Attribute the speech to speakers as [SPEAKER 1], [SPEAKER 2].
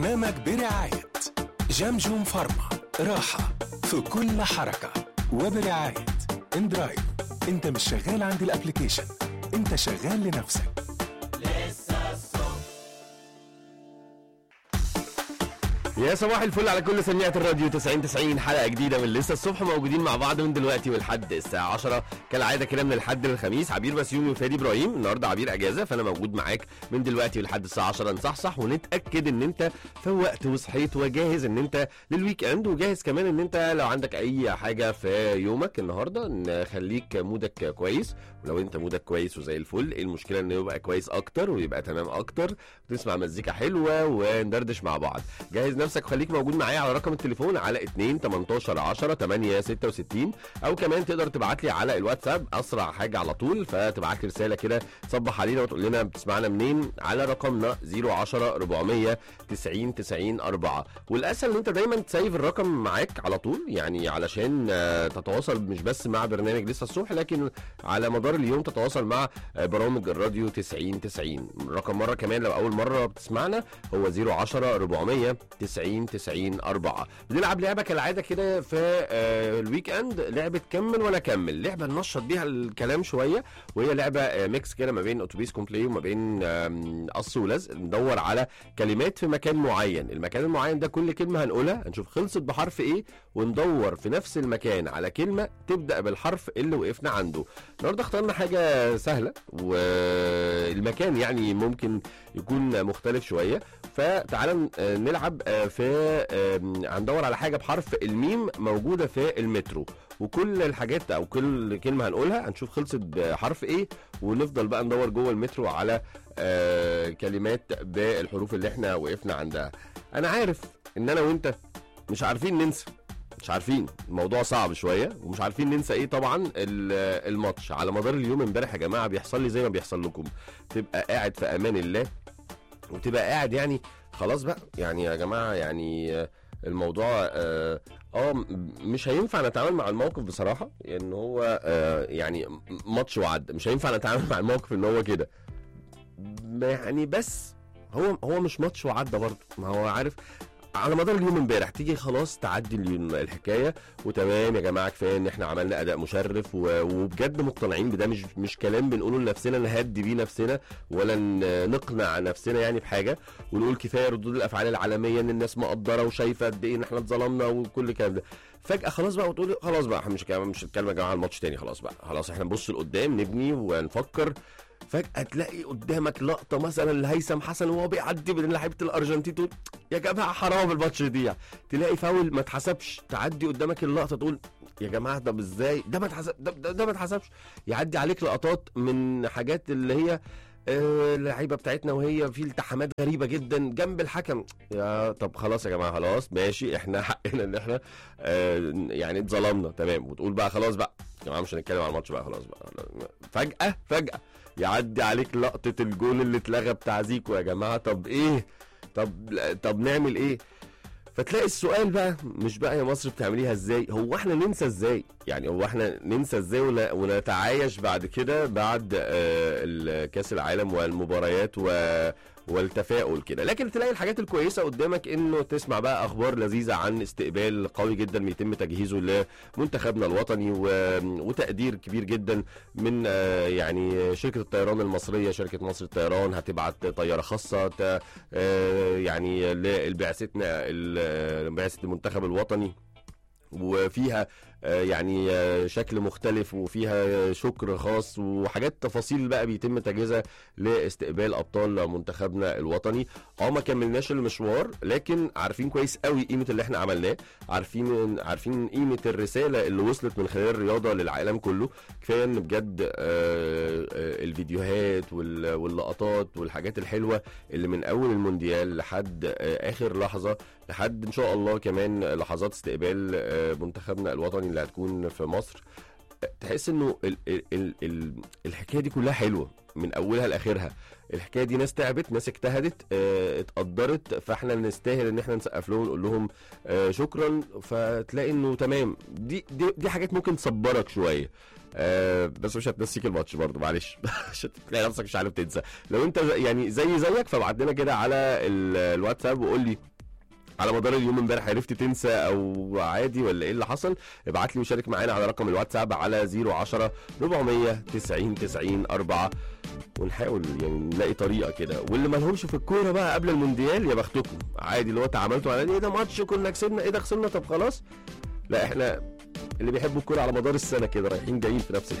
[SPEAKER 1] برنامج برعاية جمجم فارما راحة في كل حركة وبرعاية اندرايف انت مش شغال عند الابليكيشن انت شغال لنفسك
[SPEAKER 2] يا صباح الفل على كل سميعة الراديو 90 90 حلقة جديدة من لسه الصبح موجودين مع بعض من دلوقتي ولحد الساعة 10 كالعادة كده من الحد للخميس عبير بسيومي وفادي ابراهيم النهارده عبير اجازة فانا موجود معاك من دلوقتي ولحد الساعة 10 نصحصح ونتأكد ان انت فوقت وصحيت وجاهز ان انت للويك اند وجاهز كمان ان انت لو عندك اي حاجة في يومك النهارده نخليك مودك كويس ولو انت مودك كويس وزي الفل ايه المشكلة انه يبقى كويس اكتر ويبقى تمام اكتر وتسمع مزيكا حلوة وندردش مع بعض جهز نفسك وخليك موجود معايا على رقم التليفون على 2 18 10 8 66 او كمان تقدر تبعت لي على الواتساب اسرع حاجه على طول فتبعت لي رساله كده تصبح علينا وتقول لنا بتسمعنا منين على رقمنا 010 400 90 90 4 والاسهل ان انت دايما تسيف الرقم معاك على طول يعني علشان آه، تتواصل مش بس مع برنامج لسه الصبح لكن على مدار اليوم تتواصل مع آه، برامج الراديو 90 90 رقم مره كمان لو اول مره بتسمعنا هو 010 400 90 90 4 بنلعب لعبه كالعاده كده في آه، الويك اند لعبه كمل وانا اكمل لعبه ننشط بيها الكلام شويه وهي لعبه آه، ميكس كده ما بين اتوبيس كومبلي وما بين آم، قص ولزق ندور على كلمات في مكان معين المكان المعين ده كل كلمه هنقولها هنشوف خلصت بحرف ايه وندور في نفس المكان على كلمه تبدا بالحرف اللي وقفنا عنده النهارده اخترنا حاجه سهله والمكان يعني ممكن يكون مختلف شويه فتعالى آه، نلعب آه، في آم، هندور على حاجه بحرف الميم موجوده في المترو وكل الحاجات او كل كلمه هنقولها هنشوف خلصت بحرف ايه ونفضل بقى ندور جوه المترو على آه، كلمات بالحروف اللي احنا وقفنا عندها انا عارف ان انا وانت مش عارفين ننسى مش عارفين الموضوع صعب شويه ومش عارفين ننسى ايه طبعا ال- الماتش على مدار اليوم امبارح يا جماعه بيحصل لي زي ما بيحصل لكم تبقى قاعد في امان الله وتبقى قاعد يعني خلاص بقى يعني يا جماعه يعني آه، الموضوع اه آه، م- مش هينفع نتعامل مع الموقف بصراحه ان هو آه يعني م- ماتش وعدى مش هينفع نتعامل مع الموقف ان هو كده ب- يعني بس هو هو مش ماتش وعدى برضه ما هو عارف على مدار اليوم امبارح تيجي خلاص تعدي اليوم- الحكايه وتمام يا جماعه كفايه ان احنا عملنا اداء مشرف و- وبجد مقتنعين بده مش مش كلام بنقوله لنفسنا نهدي بيه نفسنا ولا ن- نقنع نفسنا يعني بحاجه ونقول كفايه ردود الافعال العالميه ان الناس مقدره وشايفه قد ايه ان احنا اتظلمنا وكل الكلام ده فجاه خلاص بقى وتقول خلاص بقى احنا مش كلام مش هنتكلم يا جماعه عن الماتش تاني خلاص بقى خلاص احنا نبص لقدام نبني ونفكر فجأة تلاقي قدامك لقطة مثلا لهيثم حسن وهو بيعدي من لعيبة الأرجنتين تقول يا جماعة حرام الماتش دي تلاقي فاول ما اتحسبش تعدي قدامك اللقطة تقول يا جماعة طب ازاي ده ما اتحسب ده, ده, ده ما اتحسبش يعدي عليك لقطات من حاجات اللي هي آه، اللعيبه بتاعتنا وهي في التحامات غريبه جدا جنب الحكم يا طب خلاص يا جماعه خلاص ماشي احنا حقنا ان احنا آه، يعني اتظلمنا تمام وتقول بقى خلاص بقى يا جماعه مش هنتكلم على الماتش بقى خلاص بقى فجاه فجاه يعدي عليك لقطه الجول اللي اتلغى بتاع زيكو يا جماعه طب ايه طب طب نعمل ايه فتلاقي السؤال بقى مش بقى يا مصر بتعمليها ازاي هو احنا ننسى ازاي يعني هو احنا ننسى ازاي ون- ونتعايش بعد كده بعد آه، كاس العالم والمباريات و والتفاؤل كده لكن تلاقي الحاجات الكويسه قدامك انه تسمع بقى اخبار لذيذه عن استقبال قوي جدا بيتم تجهيزه لمنتخبنا الوطني و... وتقدير كبير جدا من آه، يعني شركه الطيران المصريه شركه مصر الطيران هتبعت طياره خاصه ت... آه، يعني لبعثتنا ال- بعثه المنتخب الوطني وفيها آه، يعني آه، شكل مختلف وفيها شكر خاص وحاجات تفاصيل بقى بيتم تجهيزها لاستقبال ابطال منتخبنا الوطني اه ما كملناش المشوار لكن عارفين كويس قوي قيمه اللي احنا عملناه عارفين عارفين قيمه الرساله اللي وصلت من خلال الرياضه للعالم كله كفايه ان بجد آه، آه، الفيديوهات وال- واللقطات والحاجات الحلوه اللي من اول المونديال لحد آه، اخر لحظه لحد ان شاء الله كمان لحظات استقبال آه، منتخبنا الوطني اللي هتكون في مصر تحس انه ال ال ال ال الحكايه دي كلها حلوه من اولها لاخرها الحكايه دي ناس تعبت ناس اجتهدت اه اتقدرت فاحنا نستاهل ان احنا نسقف لهم ونقول لهم اه شكرا فتلاقي انه تمام دي دي, دي حاجات ممكن تصبرك شويه آه بس مش هتنسيك الماتش برضه معلش عشان تلاقي نفسك مش عارف تنسى لو انت زي- يعني زي زيك فابعت لنا كده على ال- الواتساب وقول لي على مدار اليوم امبارح عرفت تنسى او عادي ولا ايه اللي حصل ابعت لي وشارك معانا على رقم الواتساب على 010 400 90 90 4 ونحاول يعني نلاقي طريقه كده واللي ما لهمش في الكوره بقى قبل المونديال يا بختكم عادي اللي هو تعاملتوا على ايه ده ماتش كنا كسبنا ايه ده خسرنا طب خلاص لا احنا اللي بيحبوا الكوره على مدار السنه كده رايحين جايين في نفس